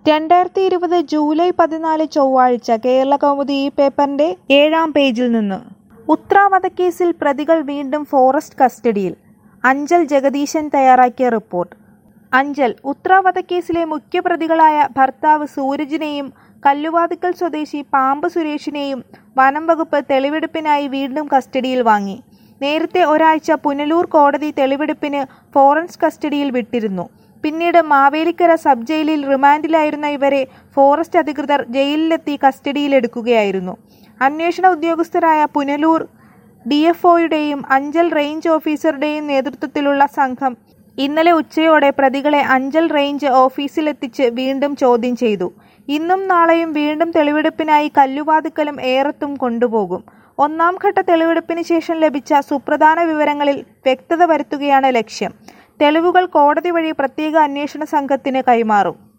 രണ്ടായിരത്തി ഇരുപത് ജൂലൈ പതിനാല് ചൊവ്വാഴ്ച കേരള കൗമുദി ഈ പേപ്പറിന്റെ ഏഴാം പേജിൽ നിന്ന് ഉത്ര വധക്കേസിൽ പ്രതികൾ വീണ്ടും ഫോറസ്റ്റ് കസ്റ്റഡിയിൽ അഞ്ചൽ ജഗദീശൻ തയ്യാറാക്കിയ റിപ്പോർട്ട് അഞ്ചൽ ഉത്ര വധക്കേസിലെ മുഖ്യപ്രതികളായ ഭർത്താവ് സൂരജിനെയും കല്ലുവാതിക്കൽ സ്വദേശി പാമ്പ് സുരേഷിനെയും വനം വകുപ്പ് തെളിവെടുപ്പിനായി വീണ്ടും കസ്റ്റഡിയിൽ വാങ്ങി നേരത്തെ ഒരാഴ്ച പുനലൂർ കോടതി തെളിവെടുപ്പിന് ഫോറൻസ് കസ്റ്റഡിയിൽ വിട്ടിരുന്നു പിന്നീട് മാവേലിക്കര സബ് ജയിലിൽ റിമാൻഡിലായിരുന്ന ഇവരെ ഫോറസ്റ്റ് അധികൃതർ ജയിലിലെത്തി കസ്റ്റഡിയിലെടുക്കുകയായിരുന്നു അന്വേഷണ ഉദ്യോഗസ്ഥരായ പുനലൂർ ഡി എഫ് ഒയുടെയും അഞ്ചൽ റേഞ്ച് ഓഫീസറുടെയും നേതൃത്വത്തിലുള്ള സംഘം ഇന്നലെ ഉച്ചയോടെ പ്രതികളെ അഞ്ചൽ റേഞ്ച് ഓഫീസിലെത്തിച്ച് വീണ്ടും ചോദ്യം ചെയ്തു ഇന്നും നാളെയും വീണ്ടും തെളിവെടുപ്പിനായി കല്ലുവാതുക്കലും ഏറത്തും കൊണ്ടുപോകും ഒന്നാം ഘട്ട തെളിവെടുപ്പിന് ശേഷം ലഭിച്ച സുപ്രധാന വിവരങ്ങളിൽ വ്യക്തത വരുത്തുകയാണ് ലക്ഷ്യം തെളിവുകൾ കോടതി വഴി പ്രത്യേക അന്വേഷണ സംഘത്തിന് കൈമാറും